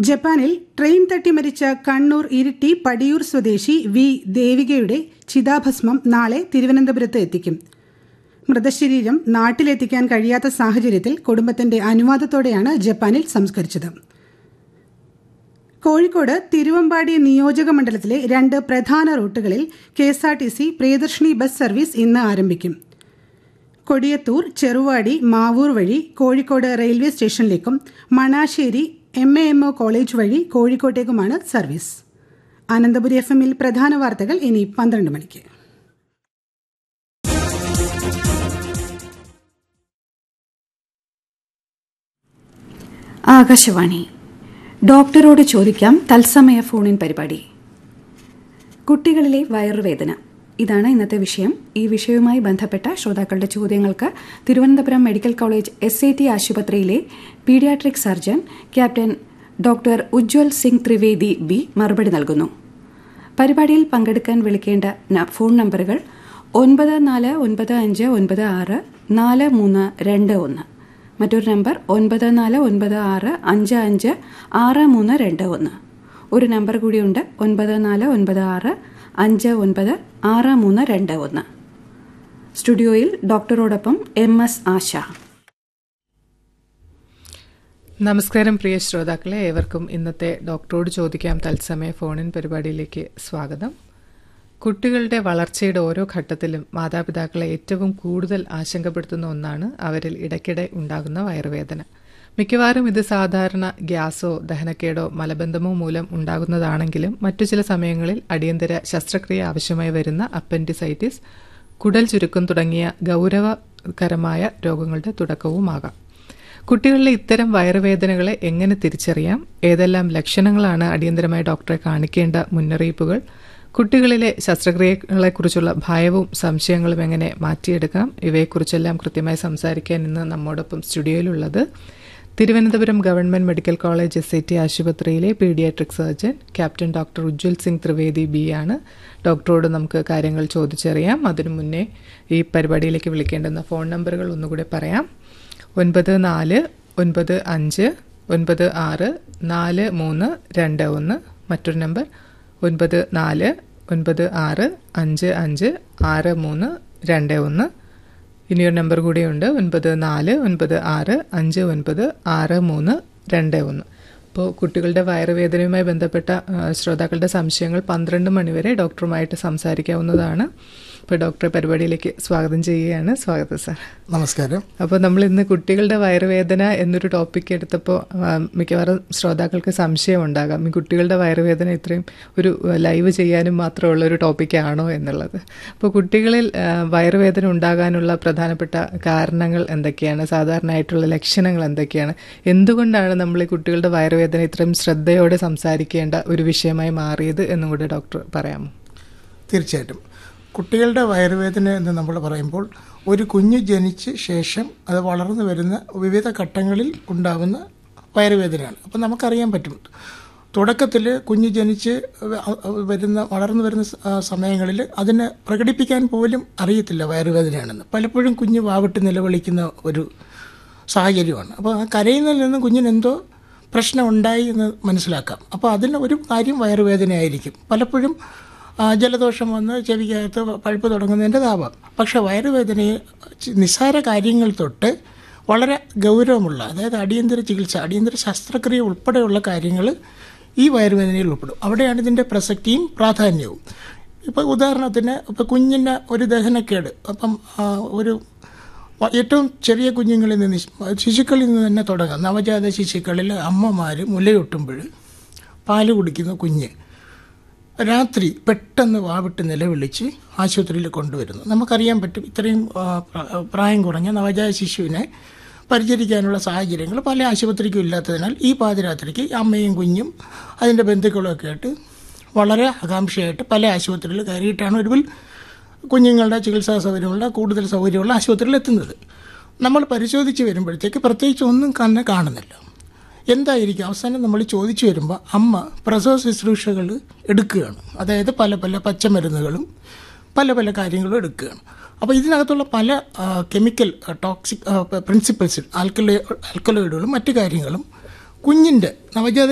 ജപ്പാനിൽ ട്രെയിൻ തട്ടി മരിച്ച കണ്ണൂർ ഇരിട്ടി പടിയൂർ സ്വദേശി വി ദേവികയുടെ ചിതാഭസ്മം നാളെ തിരുവനന്തപുരത്ത് എത്തിക്കും മൃതശരീരം നാട്ടിലെത്തിക്കാൻ കഴിയാത്ത സാഹചര്യത്തിൽ കുടുംബത്തിന്റെ അനുവാദത്തോടെയാണ് ജപ്പാനിൽ സംസ്കരിച്ചത് കോഴിക്കോട് തിരുവമ്പാടി നിയോജക മണ്ഡലത്തിലെ രണ്ട് പ്രധാന റൂട്ടുകളിൽ K S R T C Priyadarshini bus service ഇന്ന് ആരംഭിക്കും കൊടിയത്തൂർ ചെറുവാടി മാവൂർ വഴി കോഴിക്കോട് റെയിൽവേ സ്റ്റേഷനിലേക്കും Manassery M A M O college വഴി കോഴിക്കോട്ടേക്കുമാണ് സർവീസ് അനന്തപുരി എഫ് എമ്മിൽ പ്രധാന വാർത്തകൾ ഇനി പന്ത്രണ്ട് മണിക്ക് ആകാശവാണി ഡോക്ടറോട് ചോദിക്കാം തത്സമയ ഫോണിൻ പരിപാടി കുട്ടികളിലെ വയറുവേദന ഇതാണ് ഇന്നത്തെ വിഷയം ഈ വിഷയവുമായി ബന്ധപ്പെട്ട ശ്രോതാക്കളുടെ ചോദ്യങ്ങൾക്ക് Thiruvananthapuram medical college S I T ആശുപത്രിയിലെ paediatric surgeon captain doctor Ujwal Singh Trivedi B മറുപടി നൽകുന്നു പരിപാടിയിൽ പങ്കെടുക്കാൻ വിളിക്കേണ്ട ന- ഫോൺ നമ്പറുകൾ ഒൻപത് നാല് ഒൻപത് അഞ്ച് ഒൻപത് ആറ് നാല് മൂന്ന് രണ്ട് ഒന്ന് മറ്റൊരു നമ്പർ ഒൻപത് നാല് ഒൻപത് ആറ് അഞ്ച് അഞ്ച് ആറ് മൂന്ന് രണ്ട് ഒന്ന് ഒരു നമ്പർ കൂടിയുണ്ട് ഒൻപത് നാല് ഒൻപത് ആറ് അഞ്ച് ഒൻപത് ആറ് മൂന്ന് രണ്ട് ഒന്ന് സ്റ്റുഡിയോയിൽ ഡോക്ടറോടൊപ്പം എം എസ് ആശ നമസ്കാരം പ്രിയ ശ്രോതാക്കളെ ഏവർക്കും ഇന്നത്തെ ഡോക്ടറോട് ചോദിക്കാം തത്സമയ ഫോണിൻ പരിപാടിയിലേക്ക് സ്വാഗതം കുട്ടികളുടെ വളർച്ചയുടെ ഓരോ ഘട്ടത്തിലും മാതാപിതാക്കളെ ഏറ്റവും കൂടുതൽ ആശങ്കപ്പെടുത്തുന്ന ഒന്നാണ് അവരിൽ ഇടയ്ക്കിടെ ഉണ്ടാകുന്ന വയറുവേദന മിക്കവാറും ഇത് സാധാരണ ഗ്യാസോ ദഹനക്കേടോ മലബന്ധമോ മൂലം ഉണ്ടാകുന്നതാണെങ്കിലും മറ്റു ചില സമയങ്ങളിൽ അടിയന്തര ശസ്ത്രക്രിയ ആവശ്യമായി വരുന്ന അപ്പൻഡിസൈറ്റിസ് കുടൽ ചുരുക്കം തുടങ്ങിയ ഗൗരവകരമായ രോഗങ്ങളുടെ തുടക്കവുമാകാം കുട്ടികളിലെ ഇത്തരം വയറുവേദനകളെ എങ്ങനെ തിരിച്ചറിയാം ഏതെല്ലാം ലക്ഷണങ്ങളാണ് അടിയന്തരമായി ഡോക്ടറെ കാണിക്കേണ്ട മുന്നറിയിപ്പുകൾ കുട്ടികളിലെ ശസ്ത്രക്രിയകളെക്കുറിച്ചുള്ള ഭയവും സംശയങ്ങളും എങ്ങനെ മാറ്റിയെടുക്കാം ഇവയെക്കുറിച്ചെല്ലാം കൃത്യമായി സംസാരിക്കാൻ ഇന്ന് നമ്മോടൊപ്പം സ്റ്റുഡിയോയിലുള്ളത് Thiruvananthapuram government medical college S I T ആശുപത്രിയിലെ paediatric surgeon captain doctor Ujwal Singh Trivedi B ആണ് ഡോക്ടറോട് നമുക്ക് കാര്യങ്ങൾ ചോദിച്ചറിയാം അതിനു മുന്നേ ഈ പരിപാടിയിലേക്ക് വിളിക്കേണ്ടുന്ന ഫോൺ നമ്പറുകൾ ഒന്നുകൂടെ പറയാം ഒൻപത് നാല് ഒൻപത് അഞ്ച് ഒൻപത് ആറ് നാല് മൂന്ന് രണ്ട് ഒന്ന് മറ്റൊരു നമ്പർ ഒൻപത് നാല് ഒൻപത് ആറ് അഞ്ച് അഞ്ച് ആറ് മൂന്ന് രണ്ട് ഒന്ന് ഇനിയൊരു നമ്പർ കൂടിയുണ്ട് ഒൻപത് നാല് ഒൻപത് ആറ് അഞ്ച് ഒൻപത് ആറ് മൂന്ന് രണ്ട് ഒന്ന് അപ്പോൾ കുട്ടികളുടെ വയറുവേദനയുമായി ബന്ധപ്പെട്ട ആ, ശ്രോതാക്കളുടെ സംശയങ്ങൾ പന്ത്രണ്ട് മണിവരെ ഡോക്ടറുമായിട്ട് സംസാരിക്കാവുന്നതാണ് അപ്പോൾ ഡോക്ടറെ പരിപാടിയിലേക്ക് സ്വാഗതം ചെയ്യുകയാണ് സ്വാഗതം സാർ നമസ്കാരം അപ്പോൾ നമ്മൾ ഇന്ന് കുട്ടികളുടെ വയറുവേദന എന്നൊരു ടോപ്പിക് എടുത്തപ്പോൾ ആ, മിക്കവാറും ശ്രോതാക്കൾക്ക് സംശയം ഉണ്ടാകാം ഈ കുട്ടികളുടെ വയറുവേദന ഇത്രയും ഒരു ലൈവ് ചെയ്യാനും മാത്രമുള്ള ഒരു ടോപ്പിക്കാണോ എന്നുള്ളത് അപ്പോൾ കുട്ടികളിൽ ആ, വയറുവേദന ഉണ്ടാകാനുള്ള പ്രധാനപ്പെട്ട കാരണങ്ങൾ എന്തൊക്കെയാണ് സാധാരണയായിട്ടുള്ള ലക്ഷണങ്ങൾ എന്തൊക്കെയാണ് എന്തുകൊണ്ടാണ് നമ്മൾ ഈ കുട്ടികളുടെ വയറുവേദന ഇത്രയും ശ്രദ്ധയോടെ സംസാരിക്കേണ്ട ഒരു വിഷയമായി മാറിയത് എന്നും കൂടെ ഡോക്ടർ പറയാമോ തീർച്ചയായിട്ടും കുട്ടികളുടെ വയറുവേദന എന്ന് നമ്മൾ പറയുമ്പോൾ ഒരു കുഞ്ഞ് ജനിച്ച് ശേഷം അത് വളർന്നു വരുന്ന വിവിധ ഘട്ടങ്ങളിൽ ഉണ്ടാവുന്ന വയറുവേദനയാണ് അപ്പം നമുക്കറിയാൻ പറ്റും തുടക്കത്തിൽ കുഞ്ഞ് ജനിച്ച് വ- വരുന്ന വളർന്നു വരുന്ന സ- ആ സമയങ്ങളിൽ അതിനെ പ്രകടിപ്പിക്കാൻ പോലും അറിയത്തില്ല വയറുവേദനയാണെന്ന് പലപ്പോഴും കുഞ്ഞ് വാവിട്ട് നിലവിളിക്കുന്ന ഒരു സാഹചര്യമാണ് അപ്പോൾ ആ കരയുന്നതിൽ നിന്ന് കുഞ്ഞിന് എന്തോ പ്രശ്നം ഉണ്ടായി എന്ന് മനസ്സിലാക്കാം അപ്പോൾ അതിന് ഒരു കാര്യം വയറുവേദനയായിരിക്കും പലപ്പോഴും ആ, ജലദോഷം വന്ന് ചെവിക്കകത്ത് പഴുപ്പ് തുടങ്ങുന്നതിൻ്റെതാവാം പക്ഷേ വയറുവേദനയെ ചി- നിസ്സാര കാര്യങ്ങൾ തൊട്ട് വളരെ ഗൗരവമുള്ള അതായത് അടിയന്തര ചികിത്സ അടിയന്തര ശസ്ത്രക്രിയ ഉൾപ്പെടെയുള്ള കാര്യങ്ങൾ ഈ വയറുവേദനയിൽ ഉൾപ്പെടും അവിടെയാണ് ഇതിൻ്റെ പ്രസക്തിയും പ്രാധാന്യവും ഇപ്പോൾ ഉദാഹരണത്തിന് ഇപ്പോൾ കുഞ്ഞിന് ഒരു ദഹനക്കേട് അപ്പം ആ, ഒരു വ- ഏറ്റവും ചെറിയ കുഞ്ഞുങ്ങളിൽ നിന്ന് ശി- ശിശുക്കളിൽ നിന്ന് തന്നെ തുടങ്ങാം നവജാത ശിശുക്കളിൽ അമ്മമാർ മുലയൂട്ടുമ്പോൾ പാല് കുടിക്കുന്ന കുഞ്ഞ് രാത്രി പെട്ടെന്ന് വാവിട്ട് നിലവിളിച്ച് ആശുപത്രിയിൽ കൊണ്ടുവരുന്നു നമുക്കറിയാൻ പറ്റും ഇത്രയും ആ, പ്ര- പ്രായം കുറഞ്ഞ നവജാത ശിശുവിനെ പരിചരിക്കാനുള്ള സാഹചര്യങ്ങൾ പല ആശുപത്രിക്കും ഇല്ലാത്തതിനാൽ ഈ പാതിരാത്രിക്ക് അമ്മയും കുഞ്ഞും അതിൻ്റെ ബന്ധുക്കളും ഒക്കെ ആയിട്ട് വളരെ ആകാംക്ഷയായിട്ട് പല ആശുപത്രിയിൽ കയറിയിട്ടാണ് ഒടുവിൽ കുഞ്ഞുങ്ങളുടെ ചികിത്സാ സൗകര്യമുള്ള കൂടുതൽ സൗകര്യമുള്ള ആശുപത്രിയിൽ എത്തുന്നത് നമ്മൾ പരിശോധിച്ച് വരുമ്പോഴത്തേക്ക് പ്രത്യേകിച്ച് ഒന്നും തന്നെ കാണുന്നില്ല എന്തായിരിക്കും അവസാനം നമ്മൾ ചോദിച്ചു വരുമ്പോൾ അമ്മ പ്രസവ ശുശ്രൂഷകൾ എടുക്കുകയാണ് അതായത് പല പല പച്ചമരുന്നുകളും പല പല കാര്യങ്ങളും എടുക്കുകയാണ് അപ്പോൾ ഇതിനകത്തുള്ള പല കെമിക്കൽ ടോക്സിക് പ്രിൻസിപ്പിൾസ് ആൽക്കലോ ആൽക്കലോയിഡുകളും മറ്റു കാര്യങ്ങളും കുഞ്ഞിൻ്റെ നവജാത